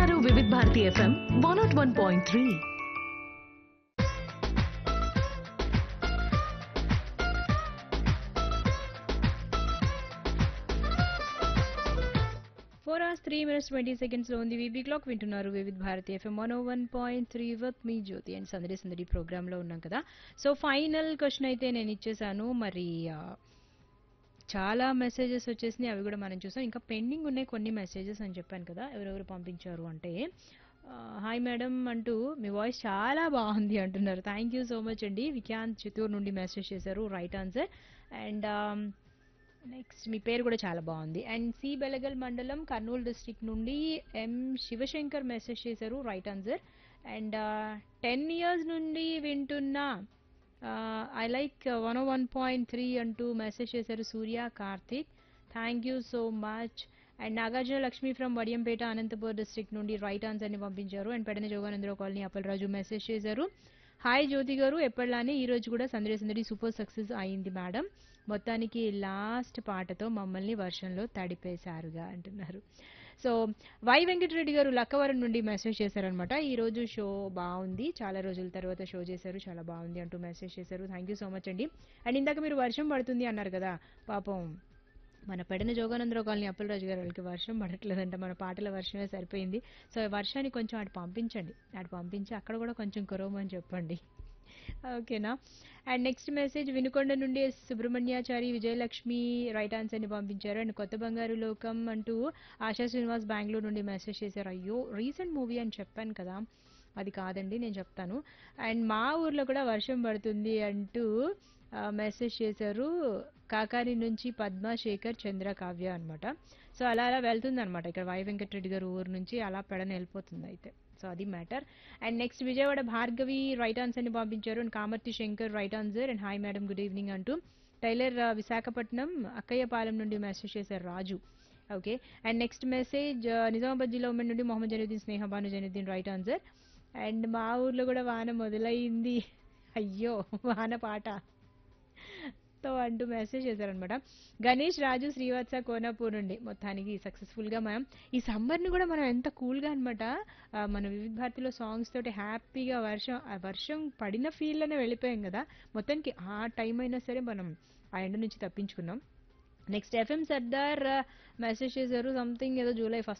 వింటున్నారు Vividha Bharati FM one not one point three four hours three minutes twenty seconds లో ఉంది VB clock వింటున్నారు Vividh Bharati FM one one point three with me Jyothi and Sandadi Sandadi programme లో ఉన్నాం కదా so final question అయితే నేను ఇచ్చేసాను మరి ఆ, చాలా మెసేజెస్ వచ్చేసినాయి అవి కూడా మనం చూసాం ఇంకా పెండింగ్ ఉన్నాయి కొన్ని మెసేజెస్ అని చెప్పాను కదా ఎవరెవరు పంపించారు అంటే హాయ్ మేడం అంటూ మీ వాయిస్ చాలా బాగుంది అంటున్నారు థ్యాంక్ యూ సో మచ్ అండి విఖ్యాంత్ చిత్తూరు నుండి మెసేజ్ చేశారు రైట్ ఆన్సర్ అండ్ నెక్స్ట్ మీ పేరు కూడా చాలా బాగుంది అండ్ సి బెలగల్ మండలం కర్నూలు డిస్ట్రిక్ట్ నుండి ఎం శివశంకర్ మెసేజ్ చేశారు right answer and ten years నుండి వింటున్నా I like one one point three అంటూ మెసేజ్ చేశారు Surya Karthik thank you so much and Nagarjuna Lakshmi from Vadiyampeta Anantapur district నుండి రైట్ ఆన్సర్ని పంపించారు and Pedana Joganandarao colony Appalaraju message చేశారు హాయ్ జ్యోతి గారు ఎప్పటిలానే ఈ రోజు కూడా సందడి సందడి సూపర్ సక్సెస్ అయింది మేడం మొత్తానికి లాస్ట్ పాటతో మమ్మల్ని వర్షంలో తడిపేశారుగా అంటున్నారు సో వై వెంకటరెడ్డి గారు లక్కవరం నుండి మెసేజ్ చేశారనమాట ఈ రోజు షో బాగుంది చాలా రోజుల తర్వాత షో చేశారు చాలా బాగుంది అంటూ మెసేజ్ చేశారు థ్యాంక్ యూ సో మచ్ అండి అండ్ ఇందాక మీరు వర్షం పడుతుంది అన్నారు కదా పాపం మన పెడన జోగానందరావు కాలనీ అప్పలరాజు గారు వాళ్ళకి వర్షం పడట్లేదంట మన పాటల వర్షమే సరిపోయింది సో ఈ వర్షాన్ని కొంచెం అటు పంపించండి అటు పంపించి అక్కడ కూడా కొంచెం కురవమని చెప్పండి ఓకేనా అండ్ నెక్స్ట్ మెసేజ్ వినుకొండ నుండి ఎస్ సుబ్రహ్మణ్యాచారి విజయలక్ష్మి రైట్ ఆన్సర్ని పంపించారు అండ్ కొత్త బంగారు లోకం అంటూ ఆశా శ్రీనివాస్ బెంగళూరు నుండి మెసేజ్ చేశారు అయ్యో రీసెంట్ మూవీ అని చెప్పాను కదా అది కాదండి నేను చెప్తాను అండ్ మా ఊర్లో కూడా వర్షం పడుతుంది అంటూ మెసేజ్ చేశారు కాకాని నుంచి పద్మ శేఖర్ చంద్ర కావ్య అనమాట సో అలా అలా వెళ్తుంది అనమాట ఇక్కడ వై వెంకటరెడ్డి గారు ఊరు నుంచి అలా పెడన వెళ్ళిపోతుంది అయితే సో అది matter and next Vijayawada Bhargavi right ఆన్సర్ని పంపించారు and Kamarthi Shankar right answer and hi madam good evening అంటూ టైలర్ ఆ, విశాఖపట్నం అక్కయ్యపాలెం నుండి మెసేజ్ చేశారు Raju okay and next message Nizamabad జిల్లా ఉమెన్ నుండి Mohammed Januddin Sneha Bhanu Januddin right answer and మా ఊర్లో కూడా వాన మొదలైంది అయ్యో వాన పాట తో అంటూ మెసేజ్ చేశారనమాట గణేష్ రాజు శ్రీవత్స కోనాపూర్ నుండి మొత్తానికి సక్సెస్ఫుల్ గా మనం ఈ సమ్మర్ ని కూడా మనం ఎంత కూల్ గా అనమాట మన వివిధ భారతిలో సాంగ్స్ తోటి హ్యాపీగా వర్షం ఆ వర్షం పడిన ఫీల్ లోనే వెళ్ళిపోయాం కదా మొత్తానికి ఆ టైం అయినా సరే మనం ఆ ఎండ నుంచి తప్పించుకున్నాం నెక్స్ట్ ఎఫ్ఎం సర్దార్ మెసేజ్ చేశారు సంథింగ్ ఏదో జూలై ఫస్ట్